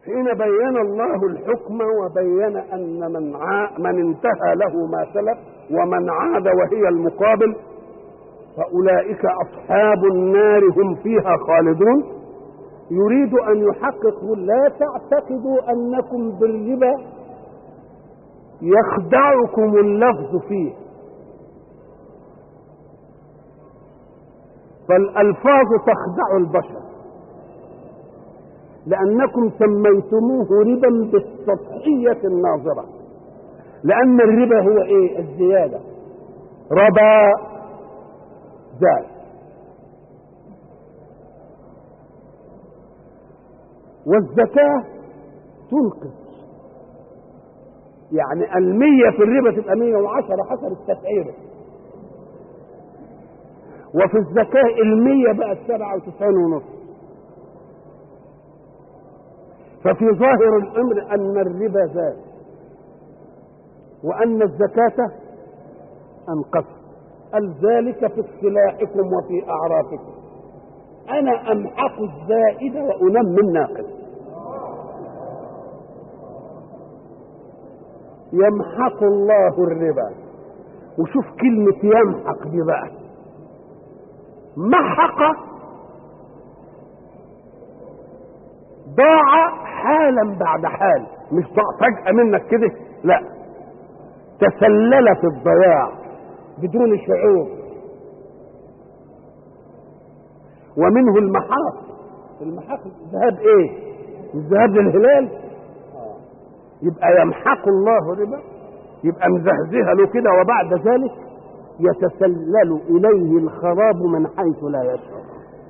حين بين الله الحكم وبين ان من ع... من انتهى له ما سلف ومن عاد وهي المقابل فاولئك اصحاب النار هم فيها خالدون يريد ان يحقق لا تعتقدوا انكم بالربا يخدعكم اللفظ فيه فالالفاظ تخدع البشر لأنكم سميتموه ربا بالسطحية الناظرة لأن الربا هو إيه؟ الزيادة ربا زاد والزكاة تنقص يعني المية في الربا تبقى مية وعشرة حسب التسعيرة وفي الزكاة المية بقت سبعة وتسعين ونصف ففي ظاهر الامر ان الربا زاد وان الزكاه انقصت قال ذلك في اصطلاحكم وفي اعرافكم انا امحق الزائد وانمي الناقص يمحق الله الربا وشوف كلمة يمحق دي بقى محق ضاع حالا بعد حال مش ضاع فجأة منك كده لا تسلل في الضياع بدون شعور ومنه المحاق المحاق ذهاب ايه الذهاب للهلال يبقى يمحق الله الربا يبقى مزهزها له كده وبعد ذلك يتسلل اليه الخراب من حيث لا يشعر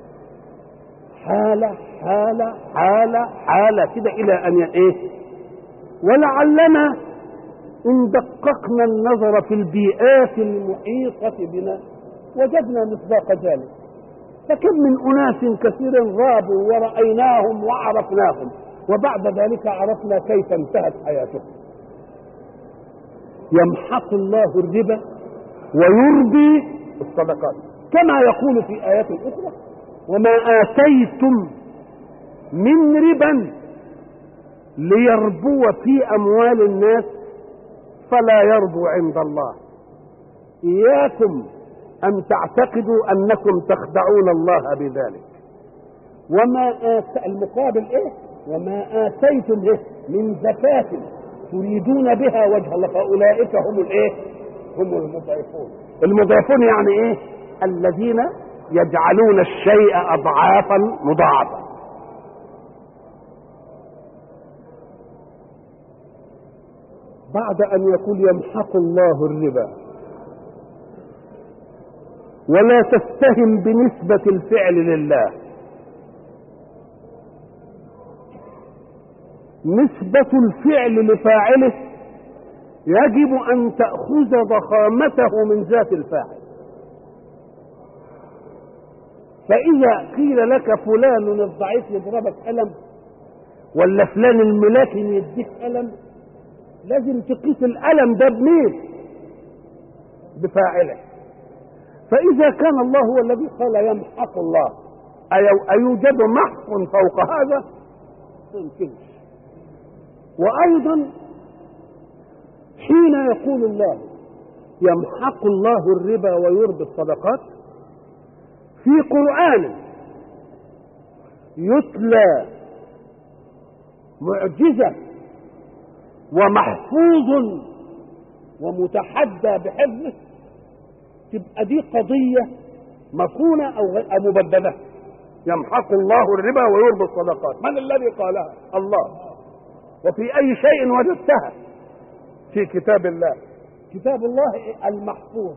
حالة حالة حالة حالة كده إلى أن إيه؟ ولعلنا إن دققنا النظر في البيئات المحيطة بنا وجدنا مصداق ذلك فكم من أناس كثير غابوا ورأيناهم وعرفناهم وبعد ذلك عرفنا كيف انتهت حياتهم يمحق الله الربا ويربي الصدقات كما يقول في آيات أخرى وما آتيتم من ربا ليربو في أموال الناس فلا يربو عند الله إياكم أن تعتقدوا أنكم تخدعون الله بذلك وما آت... المقابل إيه وما آتيتم إيه من زكاة تريدون بها وجه الله فأولئك هم الإيه هم المضعفون المضعفون يعني إيه الذين يجعلون الشيء اضعافا مضاعفه بعد ان يقول يمحق الله الربا ولا تستهم بنسبه الفعل لله نسبه الفعل لفاعله يجب ان تاخذ ضخامته من ذات الفاعل فإذا قيل لك فلان الضعيف يضربك ألم ولا فلان الملاكن يديك ألم لازم تقيس الألم ده بمين؟ بفاعله فإذا كان الله هو الذي قال يمحق الله أيوجد محق فوق هذا؟ ما يمكنش وأيضا حين يقول الله يمحق الله الربا ويربي الصدقات في قرآن يتلى معجزة ومحفوظ ومتحدى بحفظه تبقى دي قضية مكونة أو مبدلة يمحق الله الربا ويربي الصدقات من الذي قالها الله وفي أي شيء وجدتها في كتاب الله كتاب الله المحفوظ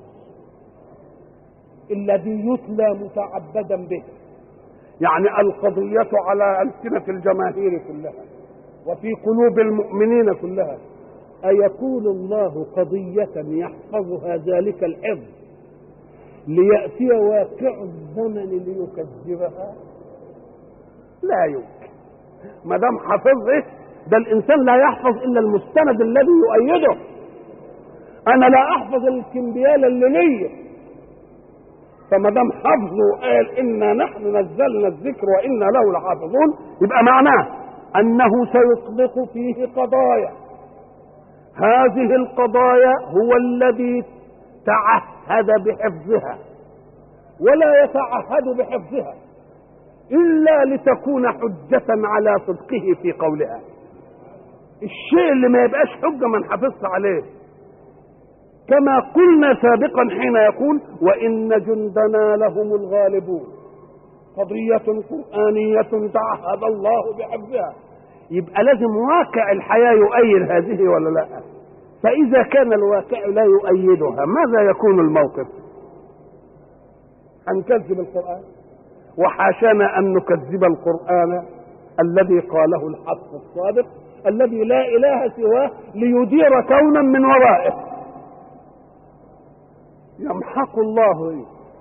الذي يتلى متعبدا به يعني القضية على ألسنة الجماهير كلها وفي قلوب المؤمنين كلها أيكون الله قضية يحفظها ذلك الحفظ ليأتي واقع الزمن ليكذبها لا يمكن ما دام حفظه ده الإنسان لا يحفظ إلا المستند الذي يؤيده أنا لا أحفظ الكمبيال اللي ليا فما دام حفظه قال انا نحن نزلنا الذكر وانا له لحافظون يبقى معناه أنه سيطلق فيه قضايا هذه القضايا هو الذي تعهد بحفظها ولا يتعهد بحفظها إلا لتكون حجة على صدقه في قولها الشيء اللي ما يبقاش حجة ما نحافظش عليه كما قلنا سابقا حين يقول وإن جندنا لهم الغالبون قضية قرآنية تعهد الله بحفظها يبقى لازم واقع الحياة يؤيد هذه ولا لا فإذا كان الواقع لا يؤيدها ماذا يكون الموقف هنكذب القرآن وحاشانا أن نكذب القرآن الذي قاله الحق الصادق الذي لا إله سواه ليدير كونا من ورائه يمحق الله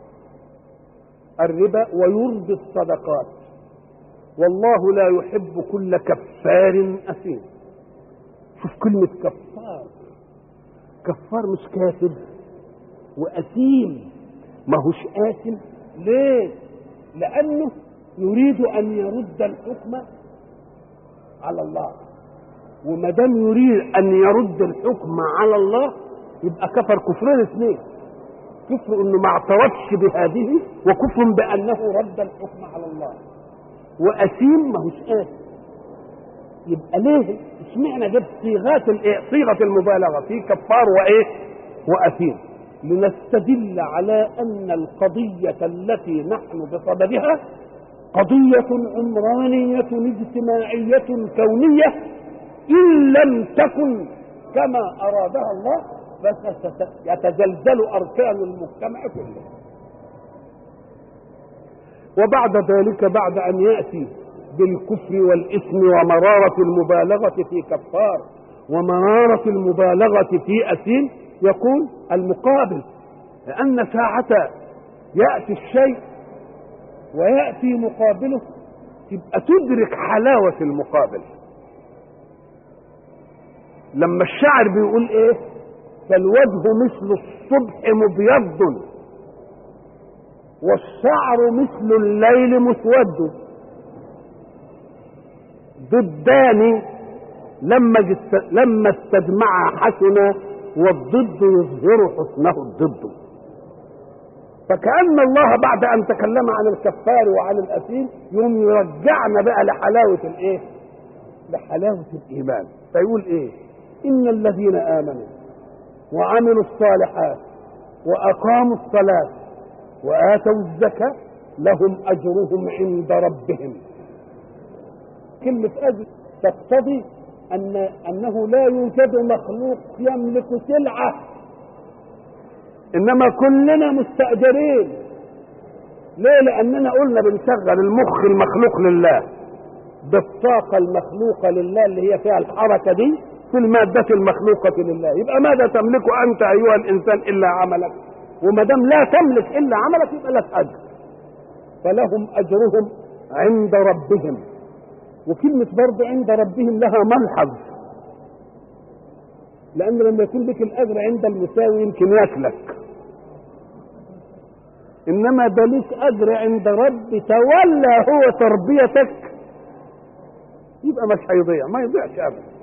الربا ويرضي الصدقات والله لا يحب كل كفار أثيم شوف كلمة كفار كفار مش كافر وأثيم ما هوش آثم ليه؟ لأنه يريد أن يرد الحكم على الله وما دام يريد أن يرد الحكم على الله يبقى كفر كفرين اثنين كفر انه ما اعترفش بهذه وكفر بانه رد الحكم على الله واثيم ما هوش اثم يبقى ليه اشمعنى جاب صيغات الايه صيغه المبالغه في كفار وايه واثيم لنستدل على ان القضيه التي نحن بصددها قضيه عمرانيه اجتماعيه كونيه ان لم تكن كما ارادها الله فيتزلزل اركان المجتمع كله وبعد ذلك بعد ان ياتي بالكفر والاثم ومراره المبالغه في كفار ومراره المبالغه في اثيم يقول المقابل لان ساعه ياتي الشيء وياتي مقابله تبقى تدرك حلاوه المقابل لما الشاعر بيقول ايه فالوجه مثل الصبح مبيض والشعر مثل الليل مسود ضدان لما جست لما استجمعا حسنا والضد يظهر حسنه الضد فكأن الله بعد أن تكلم عن الكفار وعن الأثيم يوم يرجعنا بقى لحلاوة الإيه؟ لحلاوة الإيمان فيقول إيه؟ إن الذين آمنوا وعملوا الصالحات وأقاموا الصلاة وآتوا الزكاة لهم أجرهم عند ربهم كلمة أجر تقتضي أن أنه لا يوجد مخلوق يملك سلعة إنما كلنا مستأجرين ليه؟ لأننا قلنا بنشغل المخ المخلوق لله بالطاقة المخلوقة لله اللي هي فيها الحركة دي في المادة المخلوقة لله يبقى ماذا تملك أنت أيها الإنسان إلا عملك وما دام لا تملك إلا عملك يبقى لك أجر فلهم أجرهم عند ربهم وكلمة برضه عند ربهم لها ملحظ لأن لما يكون لك الأجر عند المساوي يمكن ياكلك إنما ده ليك أجر عند رب تولى هو تربيتك يبقى مش هيضيع ما يضيعش أبدا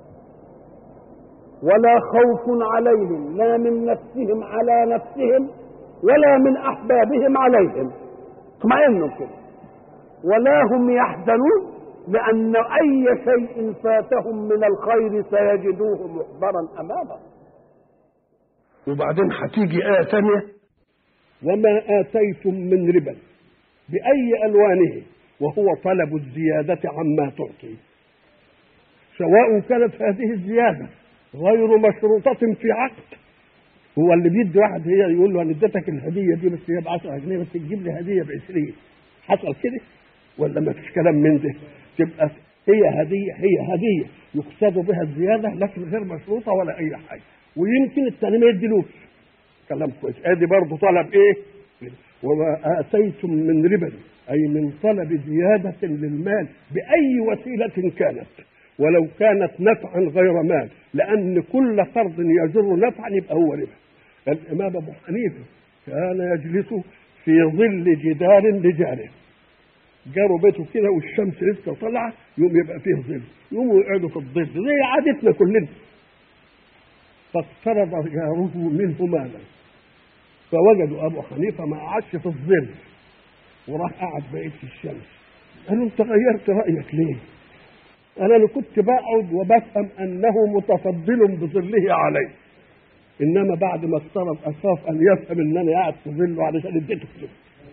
ولا خوف عليهم لا من نفسهم على نفسهم ولا من احبابهم عليهم اطمئنوا كده ولا هم يحزنون لان اي شيء فاتهم من الخير سيجدوه محضرا امامهم وبعدين هتيجي ايه ثانيه وما اتيتم من ربا باي الوانه وهو طلب الزياده عما تعطي سواء كانت هذه الزياده غير مشروطة في عقد هو اللي بيدي واحد هي يقول له انا اديتك الهديه دي بس هي ب 10 جنيه بس تجيب لي هديه ب 20 حصل كده ولا ما فيش كلام من ده تبقى هي هديه هي هديه يقصد بها الزياده لكن غير مشروطه ولا اي حاجه ويمكن الثاني ما يديلوش كلام كويس ادي برضه طلب ايه وما اتيتم من ربا اي من طلب زياده للمال باي وسيله كانت ولو كانت نفعا غير مال لأن كل قرض يجر نفعا يبقى هو ربا الإمام أبو حنيفة كان يجلس في ظل جدار لجاره جاروا بيته كده والشمس لسه طالعه يوم يبقى فيه ظل يقوموا يقعدوا في الظل زي عادتنا كلنا فاقترض جاره منه مالا فوجدوا ابو حنيفه ما قعدش في الظل وراح قعد بقيت في الشمس قالوا انت غيرت رايك ليه؟ انا اللي كنت بقعد وبفهم انه متفضل بظله علي انما بعد ما اقترب اخاف ان يفهم ان انا قاعد في ظله علشان اديته فلوس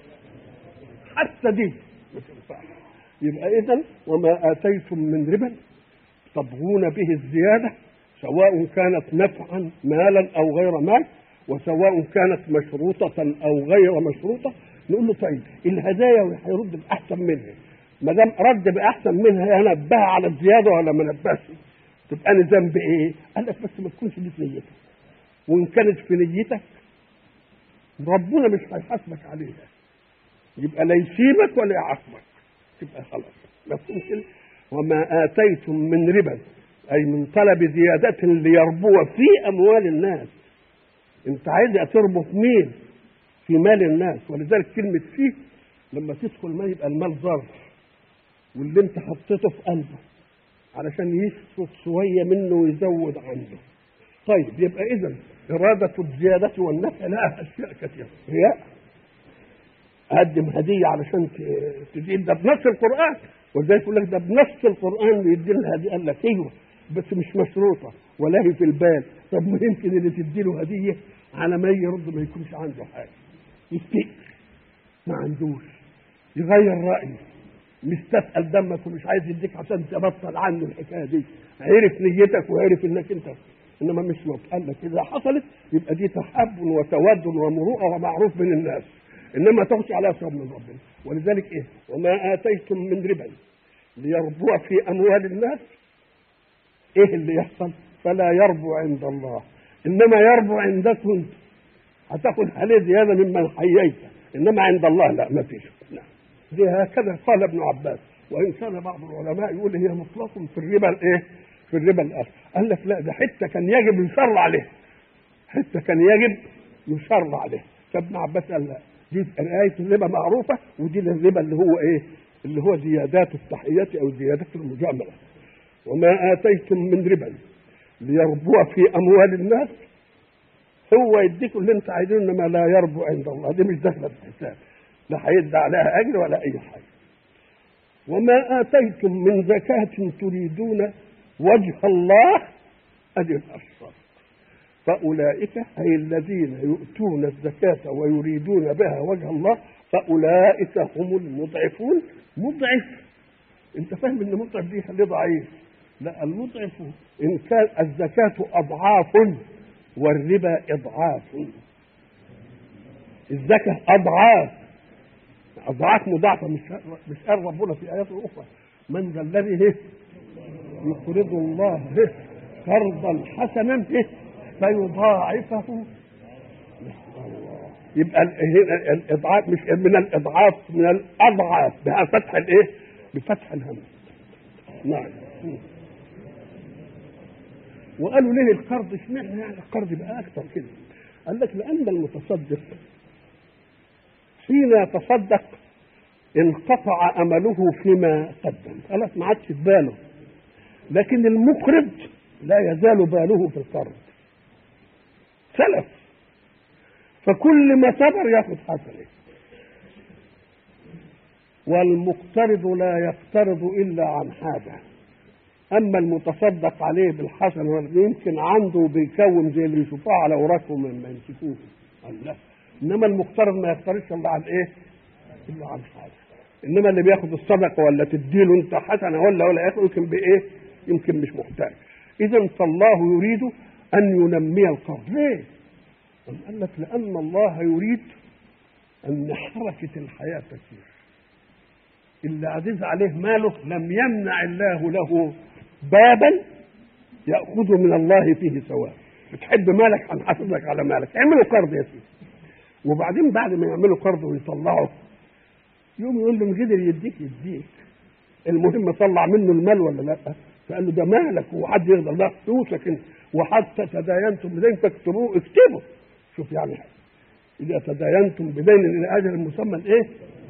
حتى دي ما تنفعش يبقى اذا وما اتيتم من ربا تبغون به الزياده سواء كانت نفعا مالا او غير مال وسواء كانت مشروطه او غير مشروطه نقول له طيب الهدايا هيرد باحسن منها ما دام رد باحسن منها ينبه على الزياده ولا ما نبهش تبقى انا ذنب ايه؟ قال لك بس ما تكونش دي في نيتك وان كانت في نيتك ربنا مش هيحاسبك عليها يبقى لا يسيبك ولا يعاقبك تبقى خلاص مفهوم كده وما اتيتم من ربا اي من طلب زياده ليربو في اموال الناس انت عايز تربط مين في مال الناس ولذلك كلمه فيه لما تدخل ما يبقى المال ظرف واللي انت حطيته في قلبه علشان يسقط شويه منه ويزود عنده طيب يبقى اذا اراده الزياده والنفع لها اشياء كثيره رياء قدم هديه علشان تدين ده بنص القران ولذلك يقول لك ده بنص القران يدي لها هديه قال لك ايوه بس مش مشروطه ولا هي في البال طب ما يمكن اللي تدي له هديه على ما يرد ما يكونش عنده حاجه يفتكر ما عندوش يغير رايه مستثقل دمك ومش عايز يديك عشان تبطل عنه الحكايه دي عرف نيتك وعرف انك انت انما مش مط قال لك اذا حصلت يبقى دي تحب وتود ومروءه ومعروف بين الناس انما تخشى على ثواب من ربنا ولذلك ايه وما اتيتم من ربا ليربو في اموال الناس ايه اللي يحصل فلا يربو عند الله انما يربو عندكم انت هتاخد عليه زياده ممن حييت انما عند الله لا ما فيش لا. دي هكذا قال ابن عباس وان كان بعض العلماء يقول هي مطلق في الربا الايه؟ في الربا الاصل قال لك لا ده حته كان يجب يشر عليه حته كان يجب يشر عليه فابن عباس قال لا دي آية الربا معروفة ودي الربا اللي هو إيه؟ اللي هو زيادات التحية أو زيادات المجاملة وما آتيتم من ربا ليربو في أموال الناس هو يديكم اللي أنت عايزينه إنما لا يربو عند الله دي مش داخلة في الحساب لا هيدي عليها أجر ولا أي حاجة وما آتيتم من زكاة تريدون وجه الله أدي الأشرار فأولئك أي الذين يؤتون الزكاة ويريدون بها وجه الله فأولئك هم المضعفون مضعف أنت فاهم إن مضعف دي خليه ضعيف لا المضعف إن كان الزكاة أضعاف والربا إضعاف الزكاة أضعاف أضعاف مضاعفة مش مش قال ربنا في آيات أخرى من ذا الذي يقرض الله قرضا حسنا فيضاعفه يبقى الاضعاف مش من الاضعاف من الاضعاف بفتح الايه؟ بفتح الهمز نعم وقالوا ليه القرض اشمعنى يعني القرض بقى اكثر كده؟ قال لك لان المتصدق حين يتصدق انقطع امله فيما قدم خلاص ما عادش في باله لكن المقرض لا يزال باله في القرض سلف فكل ما صبر ياخذ حسنه والمقترض لا يقترض الا عن حاجه اما المتصدق عليه بالحسن يمكن عنده بيكون زي اللي يشوفوه على اوراقهم لما يمسكوه لا انما المقترض ما يقترضش الا عن ايه؟ الا عن حاجه انما اللي بياخد الصدقه ولا تديله انت حسنه ولا ولا ياخد يمكن بايه؟ يمكن مش محتاج اذا فالله يريد ان ينمي القرض ليه؟ قال لك لان الله يريد ان حركه الحياه تسير اللي عزيز عليه ماله لم يمنع الله له بابا ياخذ من الله فيه ثواب بتحب مالك هنحاسب لك على مالك اعملوا قرض يا سيدي وبعدين بعد ما يعملوا قرض ويطلعوا يوم يقول له قدر يديك يديك المهم طلع منه المال ولا لا فقال له ده مالك وحد يقدر لا فلوسك انت وحتى تداينتم بدين فاكتبوه اكتبوا شوف يعني اذا تداينتم بدين الى اجل مسمى ايه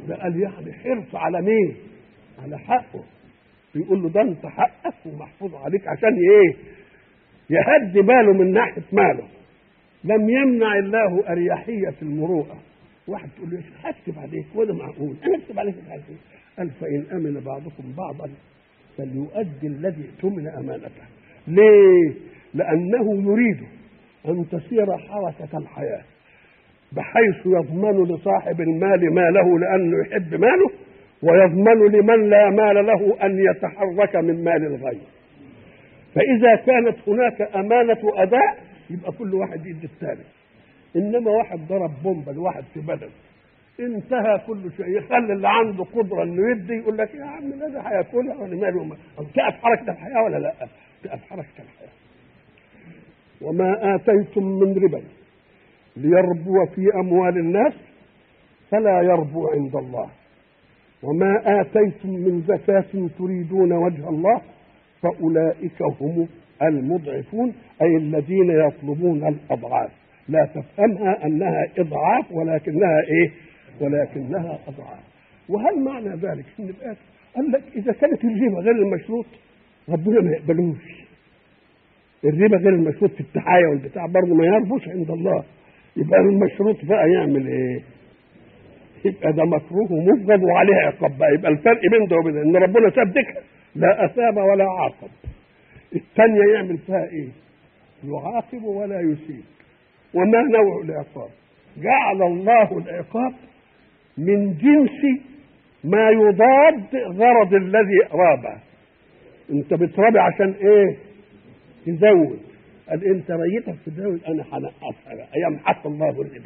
ده قال يعني حرص على مين على حقه بيقول له ده انت حقك ومحفوظ عليك عشان ايه يهدي باله من ناحيه ماله لم يمنع الله اريحيه المروءه واحد تقول له هكتب عليك وده معقول انا اكتب عليك مش عارف ايه قال فان امن بعضكم بعضا فليؤدي الذي اؤتمن امانته ليه لانه يريد ان تسير حركه الحياه بحيث يضمن لصاحب المال ماله لانه يحب ماله ويضمن لمن لا مال له ان يتحرك من مال الغير فاذا كانت هناك امانه اداء يبقى كل واحد يدي الثاني انما واحد ضرب بومبا لواحد في بلد انتهى كل شيء يخلي اللي عنده قدره انه يدي يقول لك يا عم ده هياكلها ولا ماله او تقف حركه الحياه ولا لا؟ تقف حركه الحياه وما اتيتم من ربا ليربو في اموال الناس فلا يربو عند الله وما آتيتم من زكاة تريدون وجه الله فأولئك هم المضعفون أي الذين يطلبون الأضعاف لا تفهمها أنها إضعاف ولكنها إيه ولكنها أضعاف وهل معنى ذلك إن الآية قال لك إذا كانت الربا غير المشروط ربنا ما يقبلوش الربا غير المشروط في التحايا والبتاع برضه ما يربوش عند الله يبقى المشروط بقى يعمل ايه؟ يبقى ده مكروه ومبغض وعليه عقاب بقى يبقى الفرق بين ده وبين ده ان ربنا سابك لا اثاب ولا عاقب الثانيه يعمل فيها ايه؟ يعاقب ولا يسيب وما نوع العقاب؟ جعل الله العقاب من جنس ما يضاد غرض الذي رابه انت بترابي عشان ايه؟ تزود قال انت ريتك تزود انا هنقصها بقى ايام حق الله الربا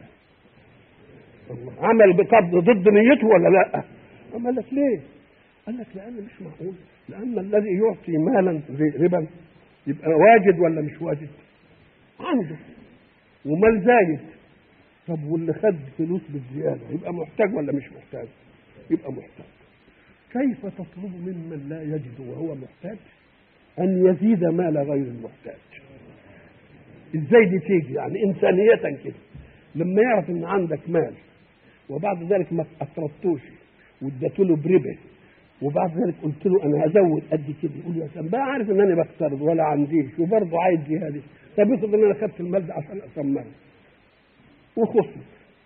عمل بقبض ضد نيته ولا لا؟ قال لك ليه؟ قال لك لان مش معقول لان الذي يعطي مالا ربا يبقى واجد ولا مش واجد؟ عنده ومال زايد طب واللي خد فلوس بالزياده يبقى محتاج ولا مش محتاج؟ يبقى محتاج كيف تطلب ممن لا يجد وهو محتاج ان يزيد مال غير المحتاج؟ ازاي دي تيجي؟ يعني انسانيه كده لما يعرف ان عندك مال وبعد ذلك ما اقرضتوش واديت له بربه وبعد ذلك قلت له انا هزود قد كده يقول يا سلام بقى عارف ان انا بقترض ولا عنديش وبرضه عايز جهادي طب افرض ان انا خدت المال ده عشان اثمره وخسر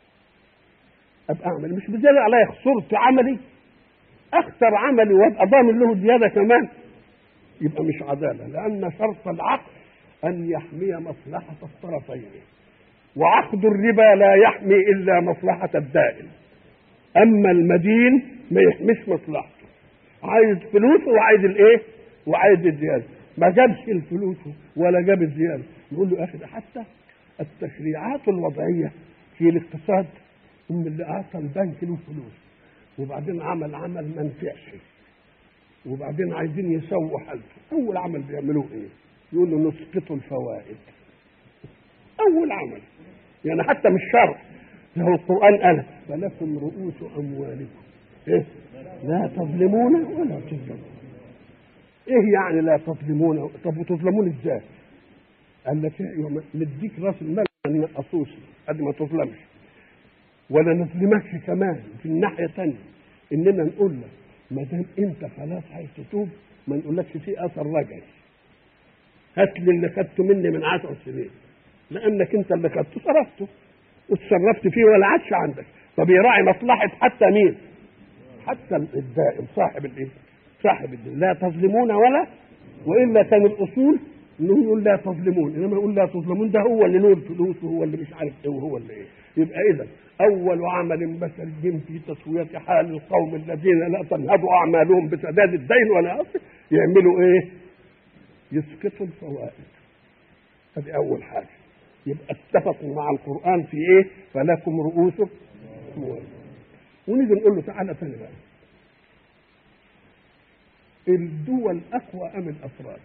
ابقى اعمل مش بزياده عليا خسرت عملي اخسر عملي وابقى ضامن له زياده كمان يبقى مش عداله لان شرط العقد ان يحمي مصلحه الطرفين وعقد الربا لا يحمي الا مصلحه الدائن اما المدين ما يحميش مصلحته عايز فلوسه وعايز الايه وعايز الزياده ما جابش الفلوس ولا جاب الزياده نقول له يا اخي ده حتى التشريعات الوضعيه في الاقتصاد ان اللي اعطى البنك له فلوس وبعدين عمل عمل ما نفعش وبعدين عايزين يسووا حالته اول عمل بيعملوه ايه يقول له نسقط الفوائد اول عمل يعني حتى مش شرط هو القران قال فلكم رؤوس اموالكم إيه؟ لا تظلمون ولا تظلمون ايه يعني لا تظلمون طب وتظلمون ازاي قال لك ايوه نديك راس المال ما نقصوش قد ما تظلمش ولا نظلمكش كمان في الناحيه الثانيه اننا نقول لك ما دام انت خلاص عايز تتوب ما نقولكش في اثر رجعي هات لي اللي خدته مني من عشر سنين لانك انت اللي خدته صرفته وتصرفت فيه ولا عادش عندك فبيراعي مصلحه حتى مين؟ حتى الدائم صاحب الايه؟ صاحب الدين لا تظلمون ولا والا كان الاصول انه يقول لا تظلمون انما يقول لا تظلمون ده هو اللي له الفلوس وهو اللي مش عارف ايه وهو اللي ايه يبقى اذا اول عمل بشري في تسويه حال القوم الذين لا تنهض اعمالهم بسداد الدين ولا اصل يعملوا ايه؟ يسقطوا الفوائد هذه اول حاجه يبقى اتفقوا مع القران في ايه؟ فلكم رؤوس أموالكم ونيجي نقول له تعالى ثاني بقى الدول اقوى ام الافراد؟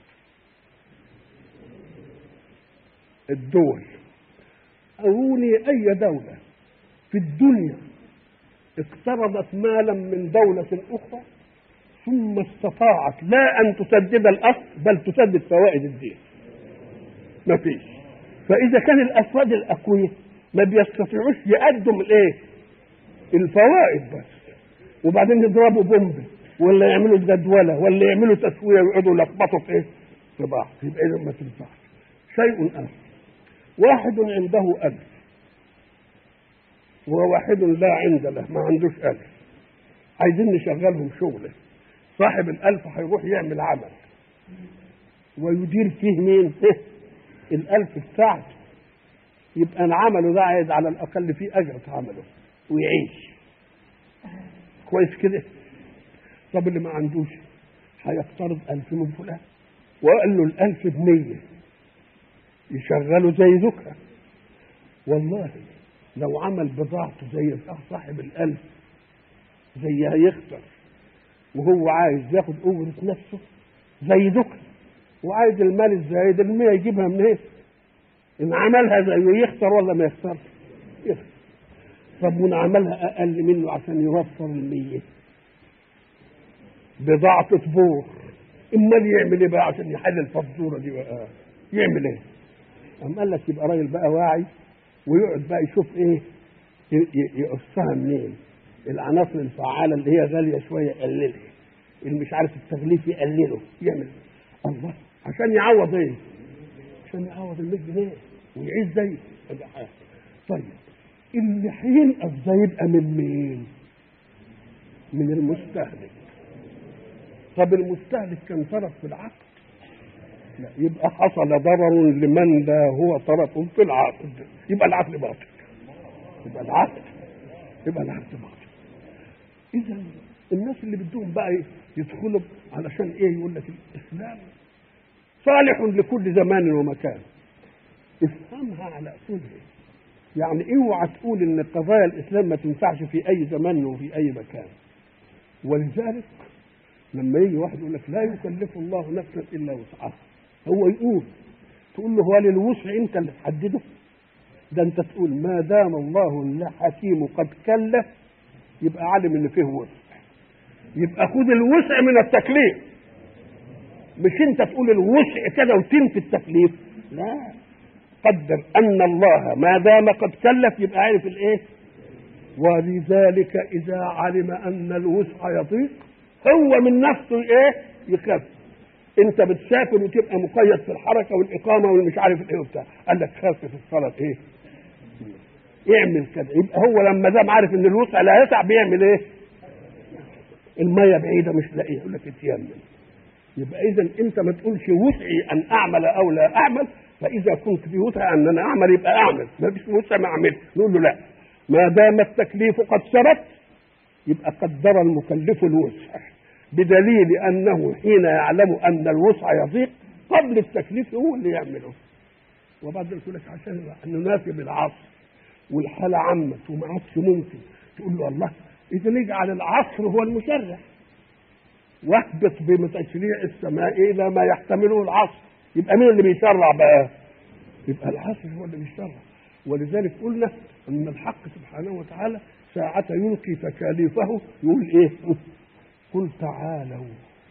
الدول أروني أي دولة في الدنيا اقترضت مالا من دولة أخرى ثم استطاعت لا أن تسدد الأصل بل تسدد فوائد الدين ما فيش فإذا كان الأفراد الأقوياء ما بيستطيعوش يقدم الإيه؟ الفوائد بس وبعدين يضربوا بومب ولا يعملوا جدوله ولا يعملوا تسويه ويقعدوا يلخبطوا في ايه؟ في بعض يبقى اذا ما تنفعش شيء اخر واحد عنده ألف وواحد لا عند له ما عندوش ألف عايزين نشغلهم شغله صاحب الألف هيروح يعمل عمل ويدير فيه مين؟ الألف بتاعته يبقى عمله ده عايز على الأقل فيه أجر في عمله ويعيش كويس كده طب اللي ما عندوش هيقترض ألف من فلان وقال له الألف بمية يشغله زي ذكرى والله لو عمل بضاعته زي بتاع صاحب الألف زي هيخسر وهو عايز ياخد أجرة نفسه زي ذكرى وعايز المال الزايد المية يجيبها منين؟ إيه؟ إن عملها زيه يخسر ولا ما يخسرش؟ يخسر طب وإن عملها أقل منه عشان يوفر المية بضاعة بور امال يعمل ايه بقى عشان يحل الفزوره دي بقى يعمل ايه قام قال لك يبقى راجل بقى واعي ويقعد بقى يشوف ايه يقصها منين العناصر الفعاله اللي هي غاليه شويه يقللها اللي مش عارف التغليف يقلله يعمل الله عشان يعوض ايه عشان يعوض ال 100 جنيه ويعيش زي طيب اللي هينقص ده يبقى من مين؟ من المستهلك طب المستهلك كان طرف في العقد لا يبقى حصل ضرر لمن لا هو طرف في العقد يبقى العقد باطل يبقى العقد يبقى العقد باطل اذا الناس اللي بدهم بقى يدخلوا علشان ايه يقول لك الاسلام صالح لكل زمان ومكان افهمها على اصولها يعني اوعى تقول ان قضايا الاسلام ما تنفعش في اي زمان وفي اي مكان ولذلك لما يجي واحد يقول لك لا يكلف الله نفسا الا وسعها هو يقول تقول له هو للوسع انت اللي تحدده ده انت تقول ما دام الله الحكيم قد كلف يبقى عالم ان فيه وسع يبقى خد الوسع من التكليف مش انت تقول الوسع كده وتنفي التكليف لا قدر ان الله ما دام قد كلف يبقى عارف الايه ولذلك اذا علم ان الوسع يضيق هو من نفسه ايه يخاف انت بتسافر وتبقى مقيد في الحركه والاقامه والمش عارف ايه وبتاع قال لك خاف في الصلاه ايه يعمل كده يبقى هو لما دام عارف ان الوسع لا يسع بيعمل ايه الميه بعيده مش لاقيه يقول لك اتيمم يبقى اذا انت ما تقولش وسعي ان اعمل او لا اعمل فاذا كنت في وسع ان انا اعمل يبقى اعمل ما فيش وسع ما اعمل نقول له لا ما دام التكليف قد ثبت يبقى قدر المكلف الوسع بدليل انه حين يعلم ان الوسع يضيق قبل التكليف هو اللي يعمله وبعد يقول لك عشان نناسب العصر والحاله عمت وما عادش ممكن تقول له الله اذا نجعل العصر هو المشرع واهبط بتشريع السماء الى ما يحتمله العصر يبقى مين اللي بيشرع بقى؟ يبقى العصر هو اللي بيشرع ولذلك قلنا ان الحق سبحانه وتعالى ساعة يلقي تكاليفه يقول ايه؟ قل تعالوا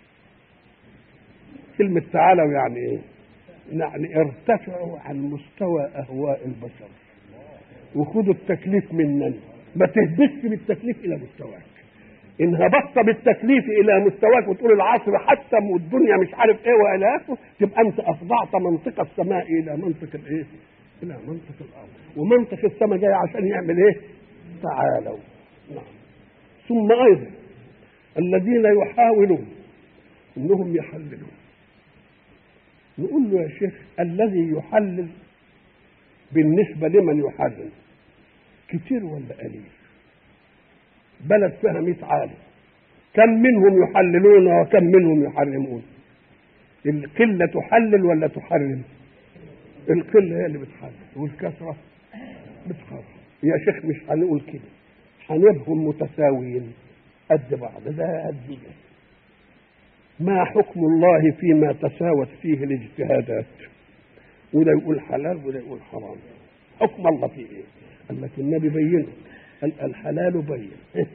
كلمة تعالوا يعني ايه؟ يعني ارتفعوا عن مستوى اهواء البشر وخذوا التكليف مننا ما تهبطش بالتكليف الى مستواك ان هبطت بالتكليف الى مستواك وتقول العصر حتى والدنيا مش عارف ايه والى اخره تبقى انت افضعت منطق السماء الى منطق الايه؟ الى منطق الارض ومنطق السماء جاي عشان يعمل ايه؟ تعالوا نعم ثم ايضا الذين يحاولون انهم يحللون نقول له يا شيخ الذي يحلل بالنسبه لمن يحلل كتير ولا قليل بلد فيها 100 عالم كم منهم يحللون وكم منهم يحرمون القلة تحلل ولا تحرم القلة هي اللي بتحلل والكثرة بتحرم يا شيخ مش هنقول كده هنبهم متساويين قد بعض ده قد ده ما حكم الله فيما تساوت فيه الاجتهادات وده يقول حلال وده يقول حرام حكم الله فيه ايه قال لك النبي بينه قال الحلال بين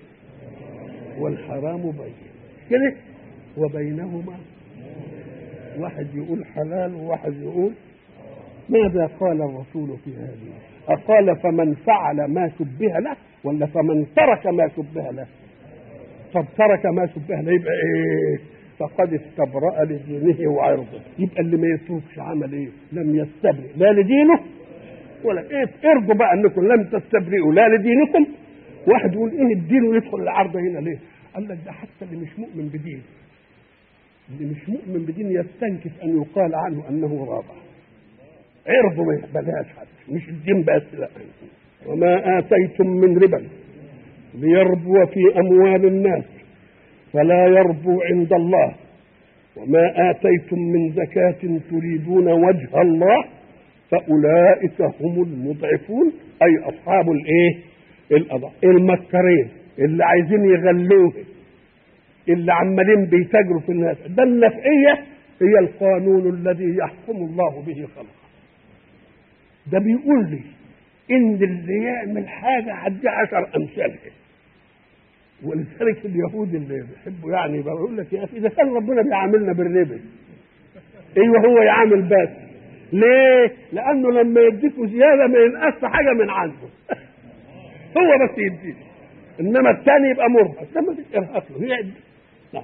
والحرام بين كده وبينهما واحد يقول حلال وواحد يقول ماذا قال الرسول في هذه أقال فمن فعل ما شبه له ولا فمن ترك ما شبه له طب ترك ما شبه له يبقى ايه فقد استبرأ لدينه وعرضه يبقى اللي ما يتركش عمل ايه لم يستبرئ لا لدينه ولا ايه ارضوا بقى انكم لم تستبرئوا لا لدينكم واحد يقول ايه الدين ويدخل العرض هنا ليه قال لك ده حتى اللي مش مؤمن بدين اللي مش مؤمن بدين يستنكف ان يقال عنه انه رابع عرضه ما يقبلهاش حتى مش الدين بس لا وما اتيتم من ربا ليربو في اموال الناس فلا يربو عند الله وما اتيتم من زكاه تريدون وجه الله فاولئك هم المضعفون اي اصحاب الايه الأضع المكرين اللي عايزين يغلوه اللي عمالين بيتاجروا في الناس ده النفعيه هي القانون الذي يحكم الله به خلقه ده بيقول لي ان اللي يعمل حاجه هدي عشر امثالها ولذلك اليهود اللي بيحبوا يعني بقول لك يا اخي اذا كان ربنا بيعاملنا بالربا ايوه هو يعامل بس ليه؟ لانه لما يديكوا زياده ما ينقص حاجه من عنده هو بس يديك انما الثاني يبقى مرهق لما ارهق له يعد نعم.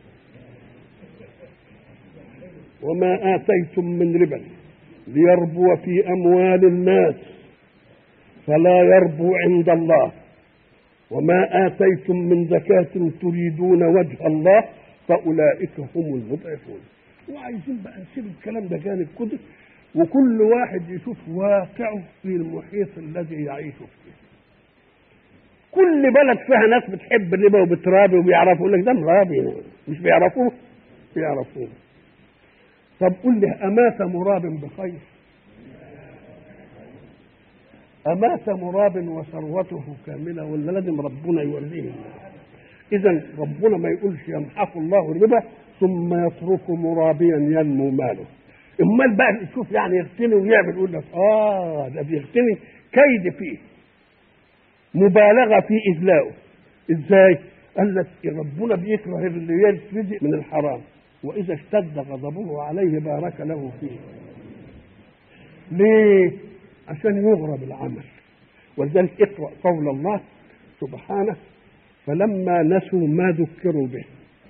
وما اتيتم من ربا ليربو في اموال الناس فلا يربو عند الله وما آتيتم من زكاة تريدون وجه الله فأولئك هم المضعفون وعايزين بقى نسيب الكلام ده جانب كده وكل واحد يشوف واقعه في المحيط الذي يعيش فيه كل بلد فيها ناس بتحب الربا وبترابي وبيعرفوا يقول لك ده مرابي مش بيعرفوه بيعرفوه طب قل لي أمات مراب بخير أمات مراب وثروته كاملة ولا لازم ربنا يوريه إذا ربنا ما يقولش يمحق الله الربا ثم يترك مرابيا ينمو ماله امال بقى تشوف يعني يغتني ويعمل يقول لك اه ده بيغتني كيد فيه مبالغه في اذلائه ازاي؟ قال لك ربنا بيكره اللي يرزق من الحرام واذا اشتد غضبه عليه بارك له فيه ليه؟ عشان يغرب العمل ولذلك اقرا قول الله سبحانه فلما نسوا ما ذكروا به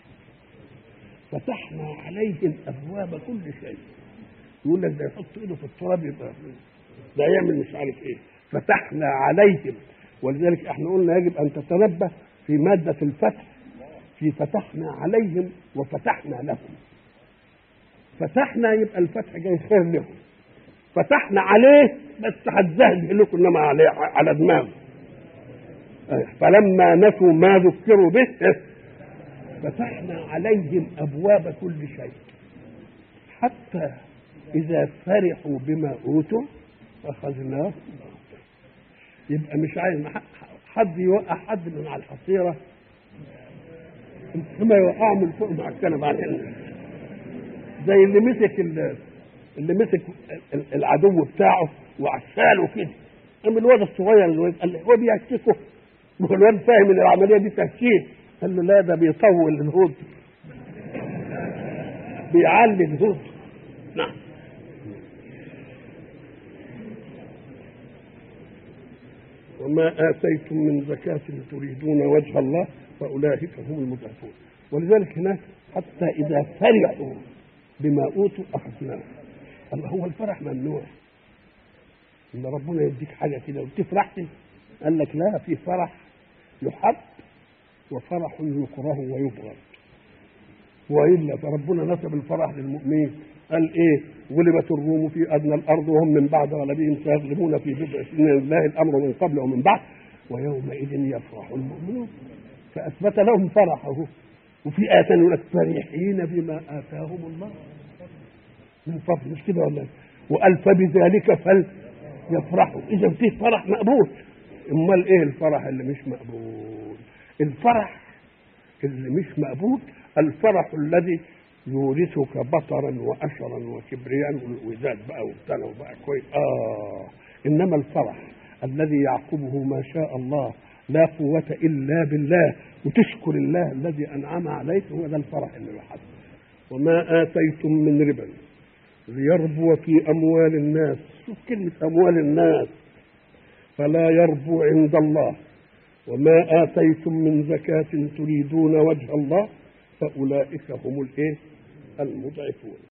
فتحنا عليهم ابواب كل شيء يقول لك ده يحط ايده في التراب يبقى ده يعمل مش عارف ايه فتحنا عليهم ولذلك احنا قلنا يجب ان تتنبه في ماده الفتح في فتحنا عليهم وفتحنا لهم فتحنا يبقى الفتح جاي خير لهم فتحنا عليه بس هتزهد لكم انما عليه على دماغه فلما نسوا ما ذكروا به فتحنا عليهم ابواب كل شيء حتى اذا فرحوا بما اوتوا اخذناهم يبقى مش عايز حد يوقع حد من على الحصيره ثم يوقعه من فوق مع الكنبه بعدين زي اللي مسك اللي مسك العدو بتاعه وعشاله كده اما الواد الصغير الواد قال له هو بيهشكه ما هو الواد فاهم ان العمليه دي تهشيك قال له لا ده بيطول الهود بيعلي الهود نعم وما آتيتم من زكاة تريدون وجه الله فأولئك هم المضعفون ولذلك هناك حتى إذا فرحوا بما أوتوا أخذناهم الله هو الفرح ممنوع ان ربنا يديك حاجه كده وتفرح قال لك لا في فرح يحب وفرح يكره ويبغض والا فربنا نسب الفرح للمؤمنين قال ايه غلبت الروم في ادنى الارض وهم من بعد غلبهم سيغلبون في بضع سنين لله الامر من قبل ومن بعد ويومئذ يفرح المؤمنون فاثبت لهم فرحه وفي آية يقول لك فرحين بما آتاهم الله من فضل مش كده ولا وقال فبذلك فليفرحوا اذا فيه فرح مقبول امال ايه الفرح اللي مش مقبول الفرح اللي مش مقبول الفرح الذي يورثك بطرا واشرا وكبرياء وزاد بقى وابتلى وبقى كويس اه انما الفرح الذي يعقبه ما شاء الله لا قوة إلا بالله وتشكر الله الذي أنعم عليك هو ده الفرح اللي يحب وما آتيتم من ربا ليربو في أموال الناس شوف كلمة أموال الناس فلا يربو عند الله وما آتيتم من زكاة تريدون وجه الله فأولئك هم الإيه؟ المضعفون